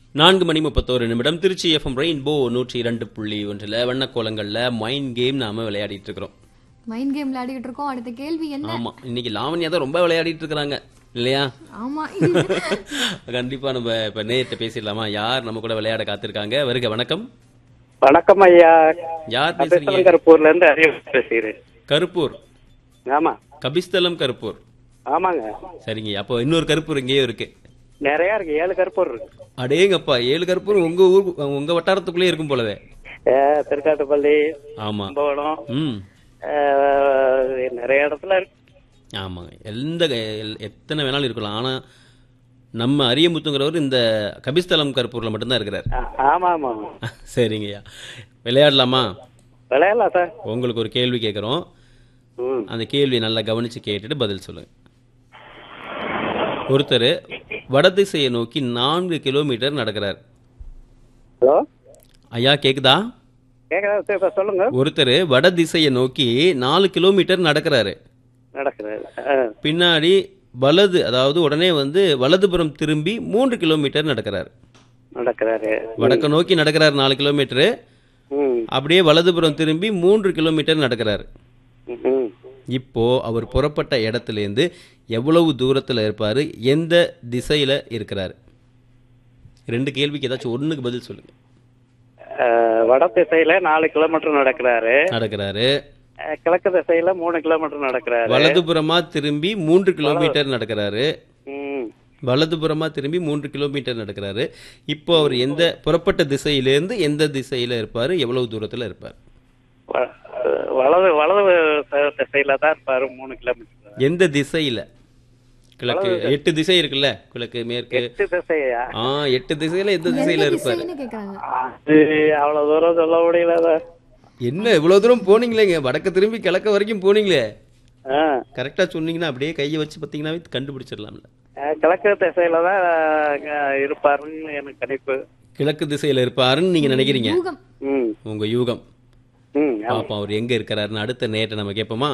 நான்கு மணி முப்பத்தோரு நிமிடம் திருச்சி எஃப்எம் ரெயின்போ நூற்றி இரண்டு புள்ளி ஒன்றில் வண்ணக்கோலங்கள்ல மைண்ட் கேம் நாம விளையாடிட்டு இருக்கிறோம் மைண்ட் கேம் விளையாடிட்டு இருக்கோம் அடுத்த கேள்வி என்ன ஆமா இன்னைக்கு லாவண்யா தான் ரொம்ப விளையாடிட்டு இருக்கிறாங்க இல்லையா ஆமா கண்டிப்பா நம்ம இப்ப நேயத்தை பேசிடலாமா யார் நம்ம கூட விளையாட காத்திருக்காங்க வருக வணக்கம் வணக்கம் ஐயா யார் பேசுறீங்க கருப்பூர்ல இருந்து அறிவு பேசுகிறேன் கருப்பூர் ஆமா கபிஸ்தலம் கருப்பூர் ஆமாங்க சரிங்க அப்போ இன்னொரு கருப்பூர் இங்கேயும் இருக்கு நிறைய இருக்கு ஏழு கருப்பூர் இருக்கு அடேங்கப்பா ஏழு கருப்பூர் உங்க ஊர் உங்க வட்டாரத்துக்குள்ளே இருக்கும் போலவே ஏ, திருக்காட்டுப்பள்ளி ஆமா கும்பகோணம் ம் ஏ, நிறைய இடத்துல இருக்கு ஆமாங்க எந்த எல்- எத்தனை வேணாலும் இருக்கலாம் ஆனா நம்ம அரியமுத்துங்கிறவர் இந்த கபிஸ்தலம் கருப்பூர்ல மட்டும்தான் இருக்கிறார் ஆ, ஆமா ஆமா சரிங்கய்யா விளையாடலாமா விளையாடலாம் சார் உங்களுக்கு ஒரு கேள்வி கேட்குறோம் ம் அந்த கேள்வியை நல்லா கவனிச்சு கேட்டுட்டு பதில் சொல்லுங்க ஒருத்தர் வடதிசையை நோக்கி நான்கு கிலோமீட்டர் நடக்கிறார் ஹலோ ஐயா கேக்குதா கேக்குதா சரி, இப்ப சொல்லுங்க ஒருத்தர் வடதிசையை நோக்கி நாலு கிலோமீட்டர் நடக்கிறாரு நடக்குது ஆ, பின்னாடி வலது அதாவது உடனே வந்து வலதுபுறம் திரும்பி மூன்று கிலோமீட்டர் நடக்கிறார் நடக்கிறாரு வடக்க நோக்கி நடக்கிறார் நாலு கிலோமீட்டர் ம் அப்படியே வலதுபுறம் திரும்பி மூன்று கிலோமீட்டர் நடக்கிறார் ம் இப்போ அவர் புறப்பட்ட இடத்துலேருந்து எவ்வளவு தூரத்தில் இருப்பாரு எந்த திசையில இருக்கிறாரு ரெண்டு கேள்விக்கு ஏதாச்சும் ஒண்ணுக்கு பதில் சொல்லுங்க ஆ, வட திசையில நாலு கிலோமீட்டர் நடக்கிறாரு நடக்கிறாரு ஆ, கிழக்கு திசையில மூணு கிலோமீட்டர் நடக்கிறாரு வலதுபுறமா திரும்பி மூன்று கிலோமீட்டர் நடக்கிறாரு ம் வலதுபுறமா திரும்பி மூன்று கிலோமீட்டர் நடக்கிறாரு இப்போ அவர் எந்த புறப்பட்ட திசையிலேருந்து எந்த திசையில இருப்பாரு எவ்வளவு தூரத்துல இருப்பார் வ- வலது வலது த- திசையில தான் இருப்பாரு மூணு கிலோமீட்டர் எந்த திசையில கிழக்கு எட்டு திசை இருக்குல்ல கிழக்கு மேற்கு எட்டு திசையா ஆ எட்டு திசையில எந்த திசையில எந்த இருப்பாரு திசைன்னு கேக்குறாங்க அது அவ்வளவு தூரம் சொல்ல முடியல சார். என்ன இவ்வளவு தூரம் போனீங்களேங்க வடக்கு திரும்பி கிழக்கு வரைக்கும் போனீங்களே ஆ கரெக்டா சொன்னீங்கன்னா அப்படியே கையை வச்சு பார்த்தீங்கன்னாவே கண்டுபிடிச்சிடலாம்ல அஹ் கிழக்கு திசையில தான் அஹ், இருப்பாருன்னு எனக்கு கணிப்பு கிழக்கு திசையில இருப்பாருன்னு நீங்க நினைக்கிறீங்க யூகம் ம் உங்க யூகம் ம் ஆமா. பாப்போம் அவர் எங்க இருக்கிறாருன்னு அடுத்த நேரத்தை நம்ம கேட்போமா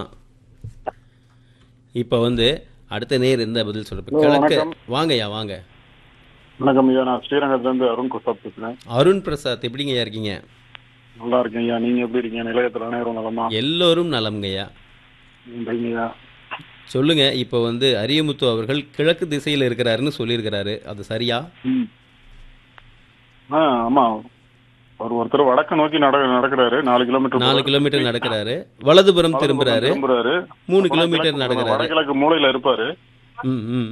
இப்ப வந்து அடுத்த நேர் எந்த பதில் சொல்றப்ப கிழக்கு வாங்கய்யா வாங்க வணக்கம் ஐயா நான் ஸ்ரீரங்கத்துலேருந்து அருண் குஸ்தாப் பேசுகிறேன் அருண் பிரசாத் எப்படிங்கய்யா இருக்கீங்க நல்லா இருக்கேன் ஐயா நீங்கள் எப்படி இருக்கீங்க நிலையத்தில் அனைவரும் நலமா எல்லோரும் நலம்ங்கய்யா நன்றிங்க ஐயா சொல்லுங்க இப்போ வந்து அரியமுத்து அவர்கள் கிழக்கு திசையில இருக்கிறாருன்னு சொல்லியிருக்கிறாரு அது சரியா ம் ஆ ஆமாம் அவர் ஒருத்தர் வடக்கு நோக்கி நட நடக்கிறாரு நாலு கிலோமீட்டர் நாலு கிலோமீட்டர் நடக்கிறாரு வலதுபுறம் திரும்புறாரு திரும்புறாரு மூணு கிலோமீட்டர் நடக்கிறாரு வடகிழக்கு மூலையில இருப்பாரு ம் ம்